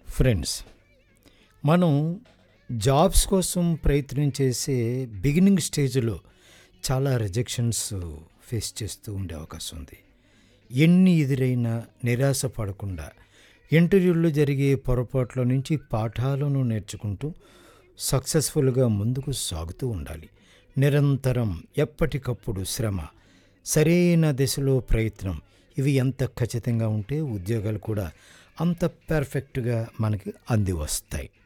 friends మనం jobs కోసం ప్రయత్నం చేసే బిగినింగ్ స్టేజ్లో చాలా రిజెక్షన్స్ ఫేస్ చేస్తూ ఉండే అవకాశం ఉంది ఎన్ని ఎదురైనా నిరాశ పడకుండా ఇంటర్వ్యూల్లో జరిగే పొరపాట్ల నుంచి పాఠాలను నేర్చుకుంటూ సక్సెస్ఫుల్గా ముందుకు సాగుతూ ఉండాలి నిరంతరం ఎప్పటికప్పుడు శ్రమ సరైన దిశలో ప్రయత్నం ఇవి ఎంత ఖచ్చితంగా ఉంటే ఉద్యోగాలు కూడా అంత పర్ఫెక్ట్గా మనకి అంది వస్తాయి